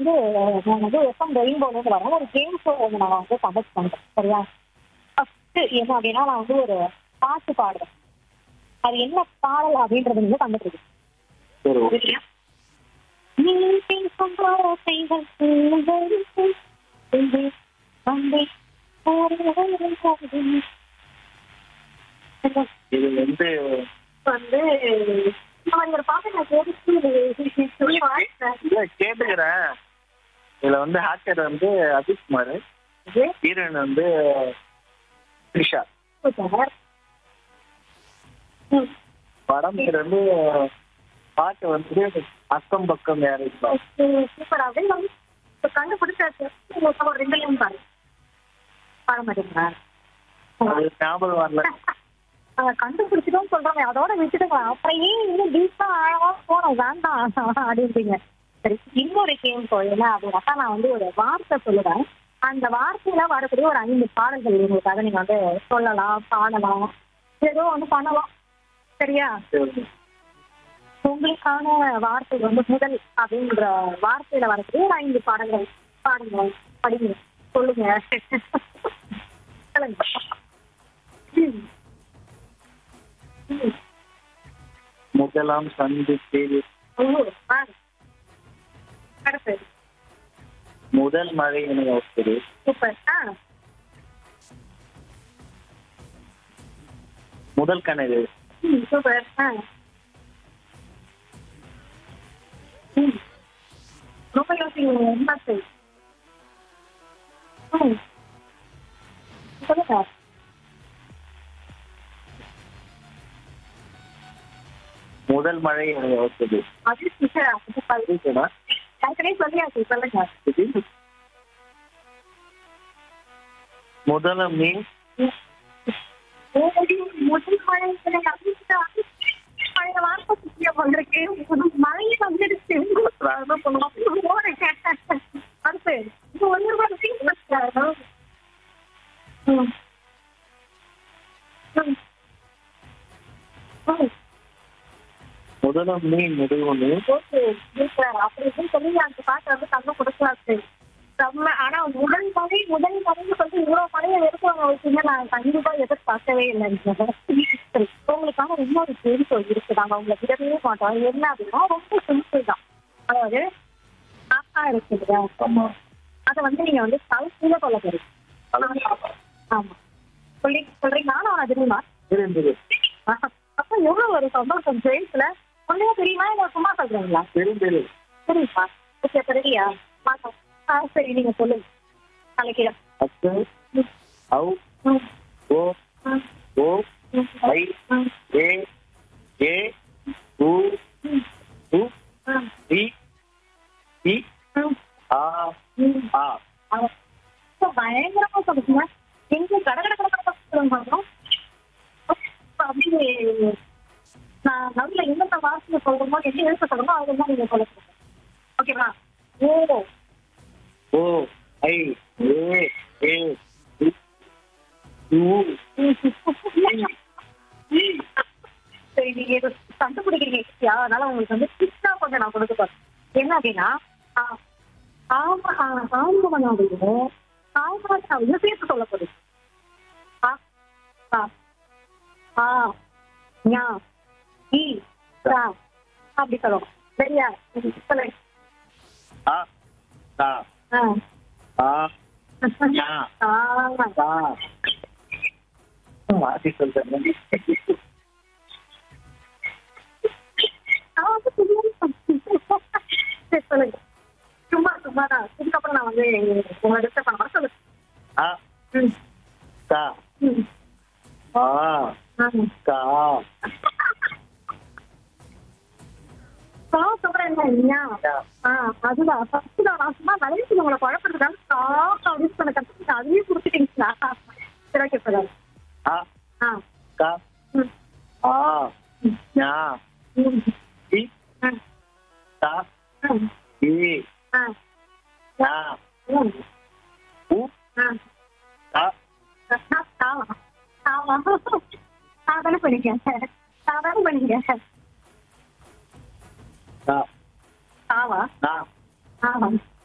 வந்து நான் வந்து எஃப்எம் ரெயின்போல இருந்து வரேன் ஒரு கேம் ஷோ வந்து நான் வந்து கண்டக்ட் பண்றேன் சரியா ஃபர்ஸ்ட் என்ன அப்படின்னா நான் வந்து ஒரு பாட்டு பாடுறேன் அது என்ன பாடல் அப்படின்றது வந்து கண்டுபிடிக்கும் சரி ஓகே சரியா? நீ பேசும் வார்த்தைகள் உங்களுக்கும் இங்கே வந்து பாடுவதற்காக இது வந்து வந்து நான் ஒரு பாட்டு நான் கேட்டு சொல்லி வாழ்த்தேன் இல்ல கேட்டுக்கிறேன் இதுல வந்து ஆக்டர் வந்து அஜித் குமார் ஹீரோயின் வந்து த்ரிஷா சூப்பர். ம். படம் பேர் வந்து பாட்டு வந்து அக்கம் பக்கம் யாரு சூப்பர் அப்படியே வந்து இப்ப கண்டுபிடிச்சாச்சு உங்களுக்கு ஒரு ரெண்டு லைன் பாரு பாட மாட்டீங்களா அது ஞாபகம் வரல அத கண்டுபிடிச்சிட்டோம் சொல்றாங்க அதோட விட்டுட்டுங்க அப்புறம் ஏன் இன்னும் டீப்பா ஆழமா போனோம் வேண்டாம் அப்படின்றீங்க சரி இன்னொரு கேம் என்ன அப்படின்னாக்கா நான் வந்து ஒரு வார்த்தை சொல்லுவேன் அந்த வார்த்தையில வரக்கூடிய ஒரு ஐந்து பாடல்கள் உங்களுக்காக நீங்க வந்து சொல்லலாம் பாடலாம் ஏதோ வந்து பண்ணலாம் சரியா சரி. உங்களுக்கான வார்த்தை வந்து முதல் அப்படின்ற வார்த்தையில வரக்கூடிய ஒரு ஐந்து பாடல்கள் பாடுங்க படிங்க சொல்லுங்க சொல்லுங்க ம். ம். முதலாம் சந்திப்பு ஓ, பாரு. அடுத்து முதல் மழை எனக்கு வசதி சூப்பர் ஆ முதல் கனவு ம், சூப்பர் ஆ ம். ரொம்ப யோசிங்க என்ன செய் ம். சொல்லுங்க முதல் மழை எனக்கு வசதி அது சீக்கிரம் அது பல். இருக்குதா? ஏற்கனவே சொல்லியாச்சு சொல்லுங்க இது முதல மீன் ஓடி முதல் மழை இதை கவனிச்சுட்டா, பழைய வார்த்தை சுத்தியா வந்திருக்கு. புது மழை வந்துடுச்சு. அதான் சொல்லுவோம். ஓடுங்க. அடுத்து, இது ஒண்ணு ரூபாய் சீட் வச்சுட்டாரு. ம். ம். ம். முதல மீன் முதுகுன்னு ஓகே, சூப்பர். அப்படி இப்படின்னு சொல்லி அந்த பாட்டை வந்து தங்க கொடுக்கலாச்சு. செம்ம. ஆனா முதல் மழை முதல் மழைன்னு சொல்லி இவ்வளவு மழையை எடுத்துவாங்க வச்சுங்க நான் கண்டிப்பா எதிர்பார்க்கவே இல்லைங்க சரி, உங்களுக்காக இன்னொரு கேள்வி இருக்கு நாங்க உங்களை விடவே மாட்டோம் என்ன அப்படின்னா ரொம்ப சிம்பிள் தான் அதாவது காக்கா இருக்கு இல்லையா அதை வந்து நீங்க வந்து தலைக்கீழ சொல்ல போறீங்க ஆமா சொல்லி சொல்றீங்க நானும் அது தெரியுமா தெரிந்தது அப்ப எவ்வளவு ஒரு சந்தோஷம் ஜெயில்ஸ்ல உண்மையா தெரியுமா இல்ல சும்மா சொல்றீங்களா தெரிந்தது சரிப்பா ஓகே சரியா மாட்டோம் ஆ சரி நீங்க சொல்லுங்க தலைக்கீழ அக்கு அவு ம், ஓ ம், ஓ ம், ஐ ம், ஏ ஏ உ ம், உ ம், இ இ ம், ஆ ம். ஆ அவ- இப்ப பயங்கரமா சொல்லுங்க எங்க கட கட கட கட சொல்லுங்க பாக்கலாம். அப்படியே நான் நடுவில் எந்தெந்த வாசனை சொல்றோமோ எந்த எழுத்து சொல்றோமோ அதெல்லாம் நீங்க சொல்லுங்க ஓகேவா ஓ ஓ ஐ ஏ ஏ உ உ சரி நீங்க இது கண்டுபிடிக்கிறீங்க ஈஸியா அதனால உங்களுக்கு வந்து கிட்ஸா கொஞ்சம் நான் கொடுக்க போறேன் என்ன அப்படின்னா ஆ, ஆமா ஆ, ஆம்பவனாவையும் ஆமாவையும் சேர்த்து சொல்ல போறீங்க ஆ ஆ ஆ ஞா ஈ ரா அப்படி சொல்லணும் சரியா சொல்லுங்க ஆ தா ஆ ஆ ஞா ஆமா தா மாத்தி சொல்றேன் நான் வந்து தெரியாம சொன்னேன். சரி, சொல்லுங்க சும்மா சும்மா தான் இதுக்கப்புறம் நான் வந்து உங்களை டிஸ்டர்ப் பண்ண சொல்லுங்க ஆ ம் தா ம் ஆ ஆமா கா சாப்பிட அப்புறம் என்ன இல்லையா ஆ அதுதான் ஃபர்ஸ்ட் தான் நான் சும்மா வயசுல உங்களை குழப்பறதுக்காக சாப்பிட்டு அப்படின்னு சொன்ன கற்றுக்கிட்டு அதுவே கொடுத்துட்டீங்களா சரி ஓகே சார் ஆ ஆ கா ம் ஆ ஞா ம் இ ஆ தா ஆ இ ஆ ஞா ம் உ ஆ தா ஆமா ஆமா சாதாரண பண்ணிக்க சாதாரண பண்ணிக்க தா ஆவா நா ஆமா